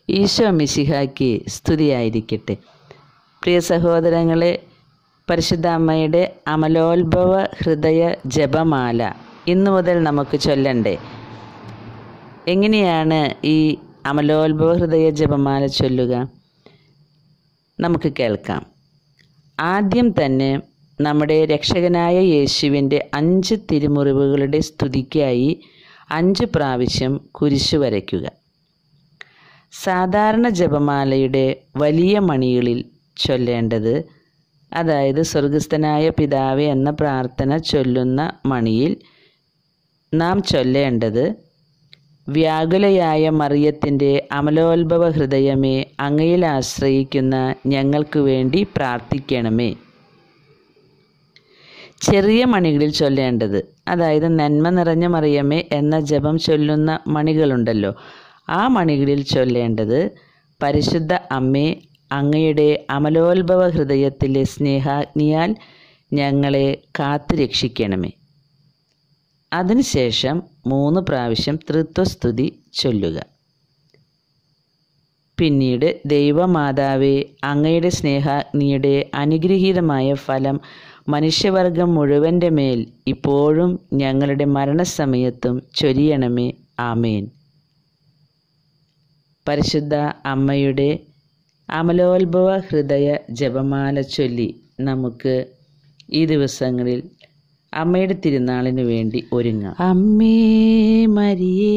ഈശോ മിശിഹായ്ക്ക് സ്തുതിയായിരിക്കട്ടെ പ്രിയ സഹോദരങ്ങളെ പരിശുദ്ധ അമ്മയുടെ അമലോത്ഭവ ഹൃദയ ജപമാല ഇന്നു മുതൽ നമുക്ക് ചൊല്ലണ്ടേ എങ്ങനെയാണ് ഈ അമലോത്ഭവ ഹൃദയ ജപമാല ചൊല്ലുക നമുക്ക് കേൾക്കാം ആദ്യം തന്നെ നമ്മുടെ രക്ഷകനായ യേശുവിൻ്റെ അഞ്ച് തിരുമുറിവുകളുടെ സ്തുതിക്കായി അഞ്ച് പ്രാവശ്യം കുരിശു വരയ്ക്കുക സാധാരണ ജപമാലയുടെ വലിയ മണികളിൽ ചൊല്ലേണ്ടത് അതായത് സ്വർഗസ്ഥനായ പിതാവെ എന്ന പ്രാർത്ഥന ചൊല്ലുന്ന മണിയിൽ നാം ചൊല്ലേണ്ടത് വ്യാകുലയായ മറിയത്തിൻ്റെ അമലോത്ഭവ ഹൃദയമേ അങ്ങയിൽ ആശ്രയിക്കുന്ന ഞങ്ങൾക്ക് വേണ്ടി പ്രാർത്ഥിക്കണമേ ചെറിയ മണികളിൽ ചൊല്ലേണ്ടത് അതായത് നന്മ നിറഞ്ഞ മറിയമേ എന്ന ജപം ചൊല്ലുന്ന മണികളുണ്ടല്ലോ ആ മണികളിൽ ചൊല്ലേണ്ടത് പരിശുദ്ധ അമ്മേ അങ്ങയുടെ അമലോത്ഭവ ഹൃദയത്തിലെ സ്നേഹാഗ്നിയാൽ ഞങ്ങളെ കാത്തു രക്ഷിക്കണമേ അതിനുശേഷം മൂന്ന് പ്രാവശ്യം തൃത്വസ്തുതി ചൊല്ലുക പിന്നീട് ദൈവമാതാവേ അങ്ങയുടെ സ്നേഹാഗ്നിയുടെ അനുഗ്രഹീതമായ ഫലം മനുഷ്യവർഗം മുഴുവൻ്റെ മേൽ ഇപ്പോഴും ഞങ്ങളുടെ മരണസമയത്തും ചൊരിയണമേ ആമേൻ പരിശുദ്ധ അമ്മയുടെ അമലോത്ഭവ ഹൃദയ ജപമാല ചൊല്ലി നമുക്ക് ഈ ദിവസങ്ങളിൽ അമ്മയുടെ തിരുനാളിന് വേണ്ടി ഒരുങ്ങാം അമ്മേ മരിയേ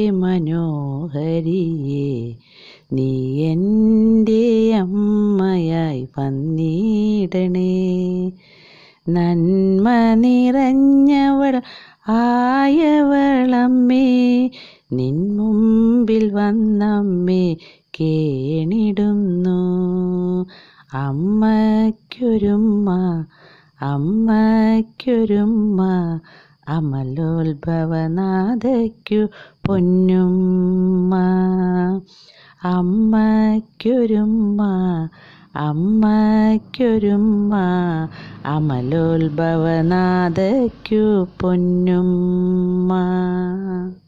മനോഹരിയേ നീ എൻ്റെ അമ്മയായി വന്നിടണേ നന്മ നിറഞ്ഞവൾ ആയവളമ്മേ നിൻ മുമ്പിൽ വന്നമ്മേ കേണിടുന്നു അമ്മയ്ക്കൊരുമ്മ അമ്മയ്ക്കൊരുമ്മ അമലോത്ഭവനാഥയ്ക്കു പൊന്നുമ്മ അമ്മയ്ക്കൊരുമ്മ അമ്മയ്ക്കൊരുമ്മ അമലോത്ഭവനാഥയ്ക്കു പൊന്നുമ്മ